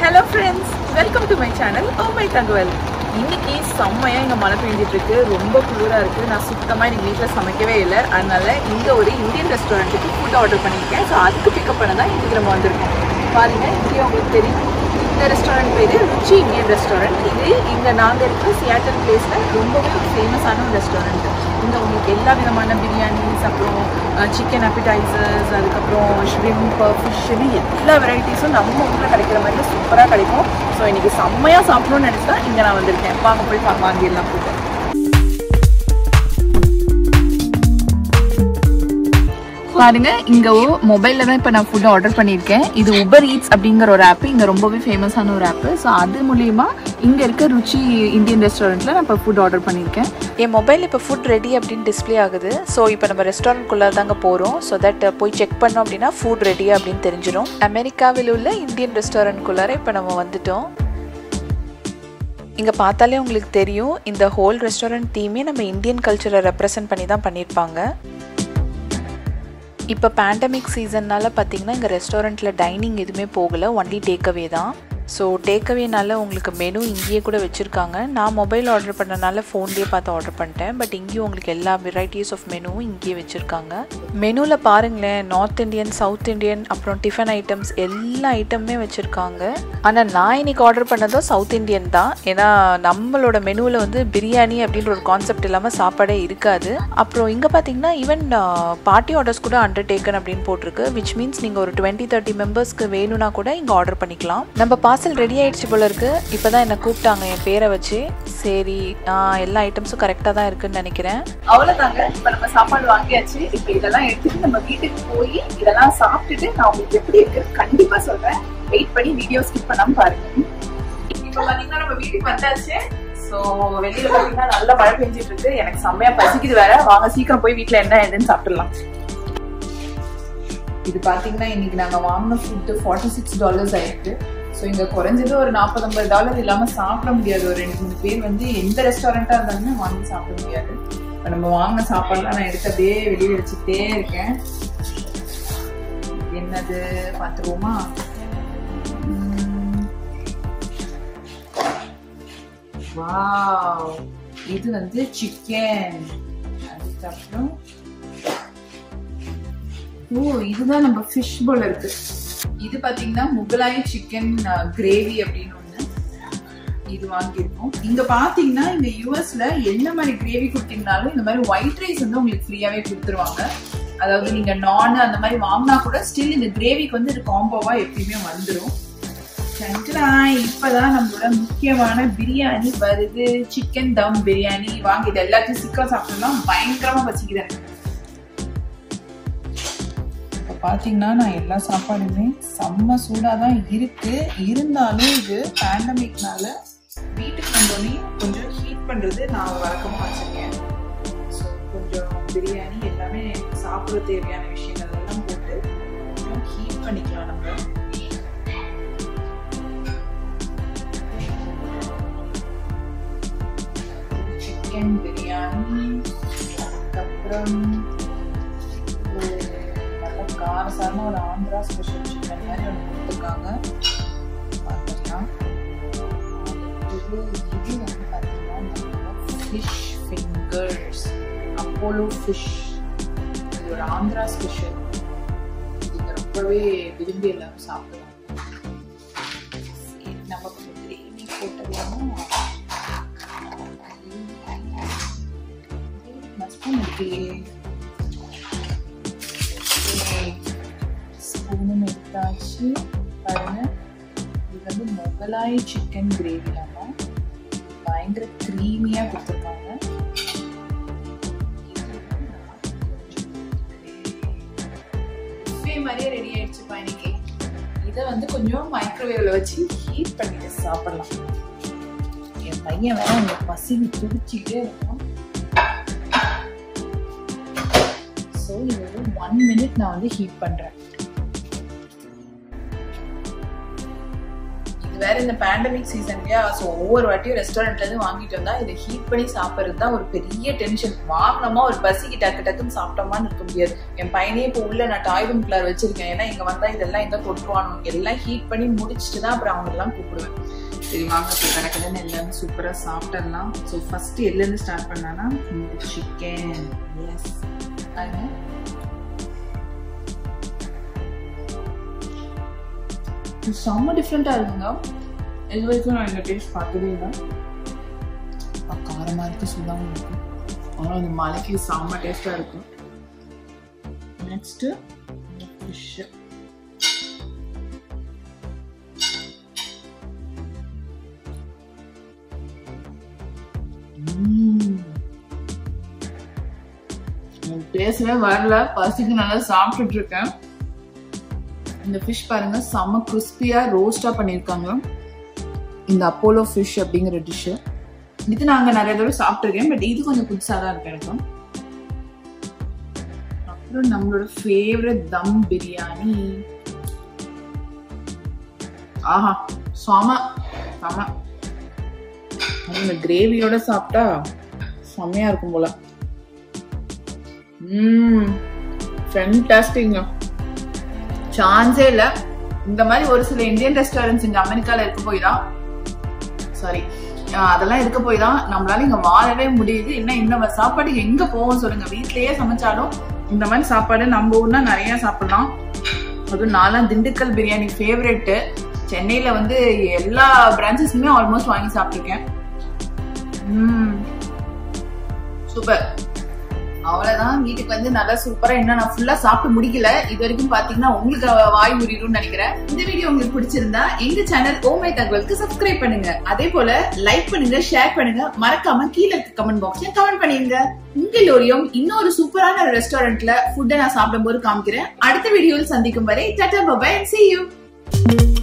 Hello friends welcome to my channel oh my தகவல் இன்னைக்கு செம்மையா இங்க மழை பெஞ்சிட்டு இருக்கு ரொம்ப குளிரா இருக்கு நான் சுத்தமா இன்னைக்கு வீட்டில் சமைக்கவே இல்லை அதனால இங்க ஒரு இந்தியன் ரெஸ்டாரண்ட்டுக்கு ஃபுட் ஆர்டர் பண்ணியிருக்கேன் ஸோ அதுக்கு பிக்கப் பண்ண தான் இன்னைக்கு நம்ம வந்திருக்கோம் பாருங்க இங்கே உங்களுக்கு தெரியும் இந்த ரெஸ்டாரண்ட் பேரு ருச்சி இந்தியன் ரெஸ்டாரண்ட் இது இங்க நாங்க இருக்கிற சியாட்டல் பிளேஸ்ல ரொம்பவே ஒரு ஃபேமஸான ஒரு ரெஸ்டாரண்ட் இங்க உங்களுக்கு எல்லா விதமான பிரியாணிஸ் அப்புறம் சிக்கன் அப்பிடைசர்ஸ் அதுக்கப்புறம் ஷ்ரிம்ப் ஃபிஷ்ஷுன்னு எல்லா வெரைட்டிஸும் நம்ம ஊரில் கிடைக்கிற மாதிரி சூப்பராக கிடைக்கும் ஸோ இன்னைக்கு செம்மையாக சாப்பிடணும்னு நினச்சி தான் இங்கே நான் வந்திருக்கேன் வாங்க போய் வா- வாங்கிடலாம் ஃபுட்டு பாருங்க இங்க மொபைல்ல தான் இப்போ நான் ஃபுட் ஆர்டர் பண்ணியிருக்கேன் இது உபர் ஈட்ஸ் அப்படிங்கிற ஒரு ஆப் இங்க ரொம்பவே ஃபேமஸான ஒரு ஆப் ஸோ அது மூலியமா இங்க இருக்க ருச்சி இந்தியன் ரெஸ்டாரண்ட்ல நான் இப்போ ஃபுட் ஆர்டர் பண்ணியிருக்கேன் என் மொபைல் இப்போ ஃபுட் ரெடி அப்படின்னு டிஸ்ப்ளே ஆகுது ஸோ இப்போ நம்ம ரெஸ்டாரண்ட்குள்ளே தாங்க போகிறோம் ஸோ தட் போய் செக் பண்ணோம் அப்படின்னா ஃபுட் ரெடி அப்படின்னு தெரிஞ்சிடும் அமெரிக்காவில் உள்ள இந்தியன் ரெஸ்டாரண்ட்குள்ளார இப்போ நம்ம வந்துட்டோம் இங்கே பார்த்தாலே உங்களுக்கு தெரியும் இந்த ஹோல் ரெஸ்டாரண்ட் தீமே நம்ம இந்தியன் கல்ச்சரை ரெப்ரசன்ட் பண்ணி தான் பண்ணியிருப்பாங்க இப்போ பேண்டமிக் சீசன்னால பார்த்தீங்கன்னா இங்கே ரெஸ்டாரண்ட்டில் டைனிங் எதுவுமே போகலை ஒன்லி டேக்அவே தான் ஸோ டேக்அவேனால உங்களுக்கு மெனு இங்கேயே கூட வச்சுருக்காங்க நான் மொபைல் ஆர்டர் பண்ணனால ஃபோன்லேயே பார்த்து ஆர்டர் பண்ணிட்டேன் பட் இங்கேயும் உங்களுக்கு எல்லா வெரைட்டிஸ் ஆஃப் மெனுவும் இங்கேயே வச்சுருக்காங்க மெனுவில் பாருங்களேன் நார்த் இந்தியன் சவுத் இந்தியன் அப்புறம் டிஃபன் ஐட்டம்ஸ் எல்லா ஐட்டமுமே வச்சுருக்காங்க ஆனால் நான் இன்னைக்கு ஆர்டர் பண்ணதும் சவுத் இந்தியன் தான் ஏன்னா நம்மளோட மெனுவில் வந்து பிரியாணி அப்படின்ற ஒரு கான்செப்ட் இல்லாமல் சாப்பாடே இருக்காது அப்புறம் இங்கே பார்த்தீங்கன்னா ஈவன் பார்ட்டி ஆர்டர்ஸ் கூட அண்டர்டேக்கன் அப்படின்னு போட்டிருக்கு விச் மீன்ஸ் நீங்கள் ஒரு டுவெண்ட்டி தேர்ட்டி மெம்பர்ஸ்க்கு வேணும்னா கூட இங்கே ஆர்டர் பண்ணிக்கலாம் நம்ம பார்சல் ரெடி ஆயிடுச்சு போல இருக்கு இப்போ தான் என்னை கூப்பிட்டாங்க என் பேரை வச்சு சரி ஆஹ், எல்லா ஐட்டம்ஸும் கரெக்டாக தான் இருக்குன்னு நினைக்கிறேன் அவ்வளவுதாங்க இப்ப நம்ம சாப்பாடு வாங்கியாச்சு இப்ப இதெல்லாம் எடுத்துட்டு நம்ம வீட்டுக்கு போய் இதெல்லாம் சாப்பிட்டுட்டு நான் உங்களுக்கு எப்படி இருக்கு கண்டிப்பா சொல்றேன் வெயிட் பண்ணி வீடியோ ஸ்கிப் பண்ணாம பாருங்க இப்ப பாத்தீங்கன்னா நம்ம வீட்டுக்கு வந்தாச்சு சோ வெளியில பாத்தீங்கன்னா நல்ல மழை பெஞ்சிட்டு இருக்கு எனக்கு செம்மையா பசிக்குது வேற வாங்க சீக்கிரம் போய் வீட்ல என்ன ஏதுன்னு சாப்பிடலாம் இது பாத்தீங்கன்னா இன்னைக்கு நாங்க வாங்கின ஃபுட்டு ஃபார்ட்டி சிக்ஸ் டாலர்ஸ் ஆயிருக்கு ஸோ இங்க குறைஞ்சது ஒரு நாற்பது ஐம்பது டாலர் இல்லாம சாப்பிட முடியாது ஒரு ரெண்டு மூணு பேர் வந்து எந்த ரெஸ்டாரண்டா இருந்தாலுமே வாங்கி சாப்பிட முடியாது இப்ப நம்ம வாங்கின சாப்பாடுலாம் நான் எடுத்து அப்படியே வெளியே வச்சுட்டே இருக்கேன் இது என்னது பார்த்துருவோமா வாவ் இது வந்து சிக்கன் அதுக்கப்புறம் ஓ இதுதான் நம்ம ஃபிஷ் போல இருக்கு இது பாத்தீங்கன்னா முகலாய சிக்கன் கிரேவி அப்படின்னு ஒண்ணு இது வாங்கியிருக்கோம் இங்க பாத்தீங்கன்னா இந்த யூஎஸ்ல என்ன மாதிரி கிரேவி கொடுத்தீங்கனாலும் இந்த மாதிரி ஒயிட் ரைஸ் வந்து உங்களுக்கு ஃப்ரீயாவே கொடுத்துருவாங்க அதாவது நீங்க நான் அந்த மாதிரி வாங்கினா கூட ஸ்டில் இந்த கிரேவிக்கு வந்து இது காம்போவா எப்பயுமே வந்துடும் சங்கரா இப்பதான் நம்மளோட முக்கியமான பிரியாணி வருது சிக்கன் தம் பிரியாணி வாங்கி இது எல்லாத்தையும் சிக்கன் சாப்பிட்டோம்னா பயங்கரமா பசிக்குது எனக்கு. இப்ப பாத்தீங்கன்னா நான் எல்லா சாப்பாடுமே செம்ம சூடா தான் இருக்கு இருந்தாலும் இது பேண்டமிக்னால வீட்டுக்கு வந்தோடனே கொஞ்சம் ஹீட் பண்றது நான் வழக்கமா வச்சிருக்கேன் ஸோ கொஞ்சம் பிரியாணி எல்லாமே சாப்பிட தேவையான விஷயங்கள் எல்லாம் போட்டு கொஞ்சம் ஹீட் பண்ணிக்கலாம் நம்ம சிக்கன் பிரியாணி அதுக்கப்புறம் ஒரு நல்ல காரசாரமாக ஒரு ஆந்திரா ஸ்பெஷல் சிக்கன் மாதிரி ஒன்று கொடுத்துருக்காங்க பார்த்துக்கலாம் இது இது வந்து பார்த்தீங்கன்னா ஃபிஷ் ஃபிங்கர்ஸ் அப்போலோ ஃபிஷ் இது ஒரு ஆந்திரா ஸ்பெஷல் இது ரொம்பவே விரும்பி எல்லாரும் சாப்பிடுவாங்க சரி, நம்ம கொஞ்சம் கிரேவி போட்டதும் ஸ்பூன் இருக்கு ஸ்பூனும் எடுத்தாச்சு பாருங்க இது வந்து முகலாய் சிக்கன் கிரேவிலாமா பயங்கர க்ரீமியாக கொடுத்துருக்காங்க இதே மாதிரியே ரெடி ஆயிடுச்சுப்பா இன்னைக்கு இதை வந்து கொஞ்சம் மைக்ரோவேவ்ல வச்சு ஹீட் பண்ணிட்டு சாப்பிடலாம் என் பையன் வேற உங்களுக்கு பசிக்கு துடிச்சிக்கிட்டே இருக்கும் ஸோ இது ஒரு ஒன் மினிட் நான் வந்து ஹீட் பண்றேன் இது வேற இந்த பேண்டமிக் சீசன்லயா ஸோ ஒவ்வொரு வாட்டியும் ரெஸ்டாரண்ட்ல இருந்து வாங்கிட்டு வந்தா இதை ஹீட் பண்ணி சாப்பிட்றது தான் ஒரு பெரிய டென்ஷன் வாங்கினோமா ஒரு பசிக்கு டக்கு டக்குன்னு சாப்பிட்டோமான்னு இருக்க முடியாது என் பையனே இப்போ உள்ள நான் டாய் ரூம் குள்ளார் வச்சிருக்கேன் ஏன்னா இங்க வந்தா இதெல்லாம் எங்க தொட்டுவானோ எல்லாம் ஹீட் பண்ணி முடிச்சுட்டு தான் அப்புறம் அவங்க எல்லாம் கூப்பிடுவேன் சரி வாங்க இப்போ கடற்கடன்னு எல்லாமே சூப்பராக சாப்பிட்டுடலாம் ஸோ ஃபர்ஸ்ட் எதுலேருந்து ஸ்டார்ட் பண்ணானா சிக்கன் எஸ் செம்ம டிஃப்ரெண்ட்டாக இருக்குங்க இது வரைக்கும் நான் இந்த டேஸ்ட் பார்த்ததே இல்லை காரமாக இருக்குது சுடாமல் இருக்குது ஆனால் இந்த மலைக்கு செம்ம டேஸ்ட்டாக இருக்கும் நெக்ஸ்ட்டு ஃபிஷ்ஷு பேசவே வரல பசிக்கு நல்லா சாப்பிட்டுட்டு இருக்கேன் இந்த ஃபிஷ் பாருங்க செம்ம கிறிஸ்பியா ரோஸ்டா பண்ணியிருக்காங்க இந்த அப்போலோ ஃபிஷ் அப்படிங்கிற டிஷ்ஷு இது நாங்க நிறைய தடவை சாப்பிட்டுருக்கேன் பட் இது கொஞ்சம் புதுசாக தான் இருக்கு எனக்கு அப்புறம் நம்மளோட ஃபேவரட் தம் பிரியாணி ஆஹா செம செம இந்த கிரேவியோட சாப்பிட்டா செம்மையா இருக்கும் போல ம் ஃபென்டாஸ்டிங்க சான்ஸே இல்லை இந்த மாதிரி ஒரு சில இந்தியன் ரெஸ்டாரண்ட்ஸ் இங்க அமெரிக்கால இருக்க போய் தான் சாரி அதெல்லாம் இருக்க போய் தான் நம்மளால இங்க வாழவே முடியுது என்ன இந்த சாப்பாடு எங்க போவோம் சொல்லுங்க வீட்லயே சமைச்சாலும் இந்த மாதிரி சாப்பாடு நம்ம ஊர்னா நிறைய சாப்பிடலாம் அதுவும் நான்லாம் திண்டுக்கல் பிரியாணி ஃபேவரெட்டு சென்னையில வந்து எல்லா பிரான்ச்சஸ்மே ஆல்மோஸ்ட் வாங்கி சாப்பிட்டுருக்கேன் சூப்பர் அவ்வளவுதான் வீட்டுக்கு வந்து நல்லா சூப்பரா என்ன நான் ஃபுல்லா சாப்பிட்டு முடிக்கல இது வரைக்கும் பாத்தீங்கன்னா உங்களுக்கு வாய் உரிடும்னு நினைக்கிறேன் இந்த வீடியோ உங்களுக்கு பிடிச்சிருந்தா எங்க சேனல் ஓமை தகவலுக்கு சப்ஸ்கிரைப் பண்ணுங்க அதே போல லைக் பண்ணுங்க ஷேர் பண்ணுங்க மறக்காம கீழே இருக்க கமெண்ட் பாக்ஸ்ல கமெண்ட் பண்ணிருங்க உங்களோடையும் இன்னொரு சூப்பரான ரெஸ்டாரண்ட்ல ஃபுட்டை நான் சாப்பிடும் போது காமிக்கிறேன் அடுத்த வீடியோவில் சந்திக்கும் வரை டாடா பாபாய் சி யூ